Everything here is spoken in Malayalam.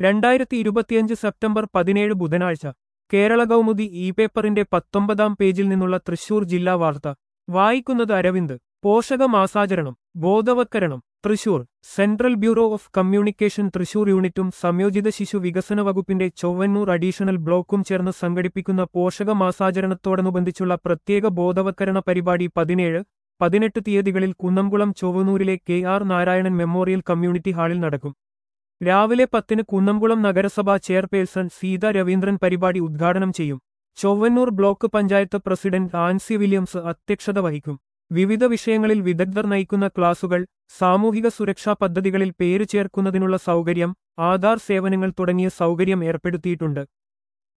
രണ്ടായിരത്തി ഇരുപത്തിയഞ്ച് സെപ്റ്റംബർ പതിനേഴ് ബുധനാഴ്ച കേരള കൗമുദി ഇ പേപ്പറിന്റെ പത്തൊമ്പതാം പേജിൽ നിന്നുള്ള തൃശൂർ ജില്ലാ വാർത്ത വായിക്കുന്നത് അരവിന്ദ് പോഷകമാസാചരണം ബോധവത്കരണം Thrissur central bureau of communication Thrissur യൂണിറ്റും സംയോജിത ശിശു വികസന വകുപ്പിന്റെ ചൊവ്വന്നൂർ അഡീഷണൽ ബ്ലോക്കും ചേർന്ന് സംഘടിപ്പിക്കുന്ന പോഷകമാസാചരണത്തോടനുബന്ധിച്ചുള്ള പ്രത്യേക ബോധവത്കരണ പരിപാടി പതിനേഴ് പതിനെട്ട് തീയതികളിൽ കുന്നംകുളം ചൊവ്വനൂരിലെ K R Narayanan memorial community ഹാളിൽ നടക്കും രാവിലെ പത്തിന് കുന്നംകുളം നഗരസഭാ ചെയർപേഴ്സൺ സീത രവീന്ദ്രൻ പരിപാടി ഉദ്ഘാടനം ചെയ്യും Chowwannur block panchayat president Ancy Williams അധ്യക്ഷത വഹിക്കും വിവിധ വിഷയങ്ങളിൽ വിദഗ്ധർ നയിക്കുന്ന ക്ലാസുകൾ സാമൂഹിക സുരക്ഷാ പദ്ധതികളിൽ പേര് ചേർക്കുന്നതിനുള്ള സൗകര്യം ആധാർ സേവനങ്ങൾ തുടങ്ങിയ സൗകര്യം ഏർപ്പെടുത്തിയിട്ടുണ്ട്